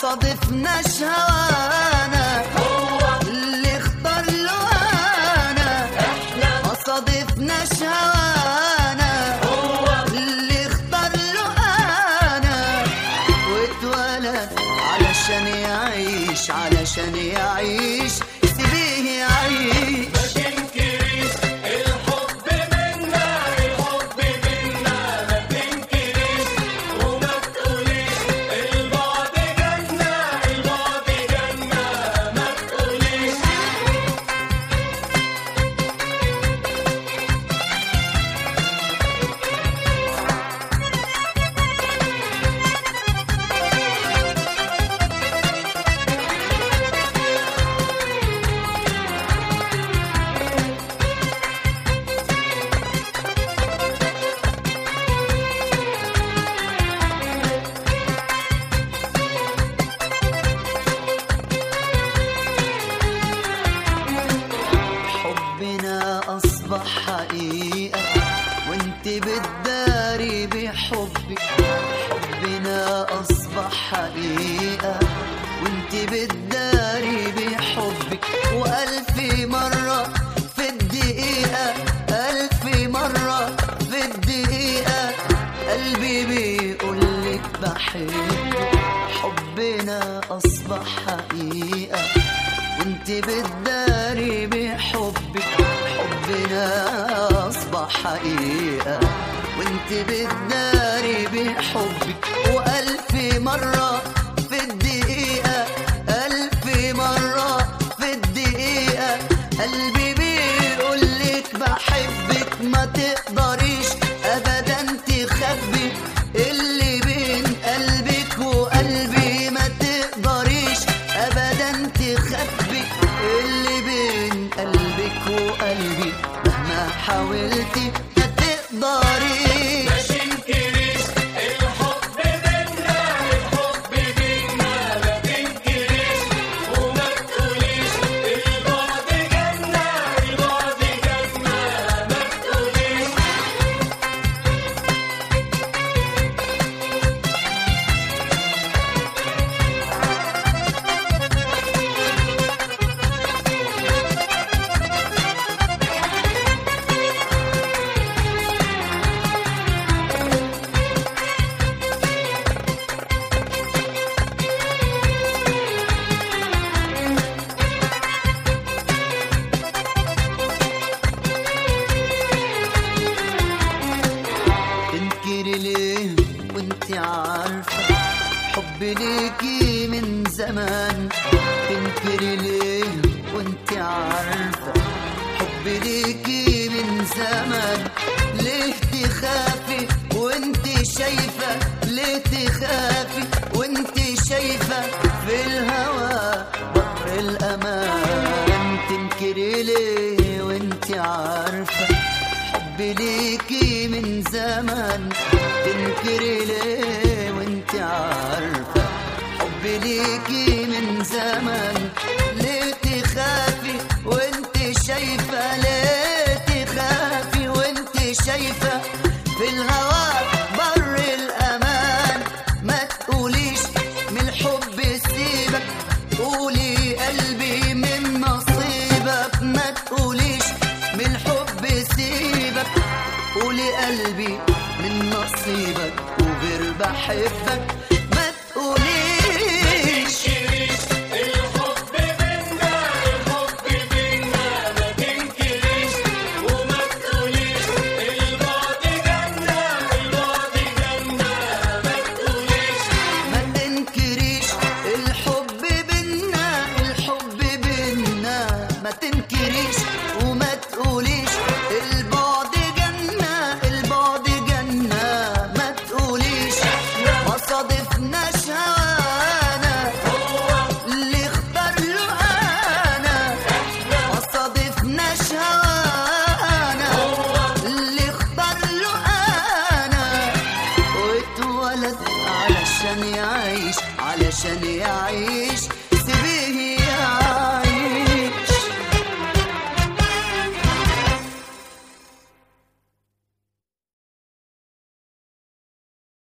صادفناش هوانا اللي اختار له انا ما صادفناش هوانا اللي اختار له انا واتولد علشان يعيش علشان يعيش سيبيه يعيش حبنا أصبح حقيقة وانت بتداري بحبك حبنا أصبح حقيقة وانت بتداري بحبك وألف مرة في الدقيقة ألف مرة في الدقيقة قلبي بيقولك بحبك حبنا أصبح حقيقة وانت بتداري بحبك حبنا اصبح حقيقة وانت بتداري بحبك والف مرة في الدقيقة الف مرة في الدقيقة قلبي بيقولك بحبك ما تقدريش ابدا تخبي اللي بين قلبك وقلبي ما تقدريش ابدا تخبي اللي بين قلبك وقلبي مهما حاولتي ما تقدريش تنكري ليه وانت عارفة حبي ليكي من زمان تنكري ليه وانت عارفة حبي ليكي من زمان ليه تخافي وانت شايفة ليه تخافي وانت شايفة في الهوى بر الأمان تنكري ليه وانت عارفة حبي ليكي من زمان تنكري ليه وانت عارفة حبي ليكي من زمان ليه تخافي وانت شايفة ليه تخافي وانت شايفة في الهوى بر الأمان ما تقوليش من الحب سيبك قولي قلبي من نصيبك ما تقوليش من الحب سيبك قولي قلبي من نصيبك وغير بحبك ما تقوليش ما تنكريش الحب بينا الحب بينا ما تنكريش وما تقوليش البعد جنة البعد جنة ما تقوليش ما صادفناش هوانا اللي اختار له انا ما صادفناش هوانا اللي اختار له انا واتولد علشان يعيش علشان يعيش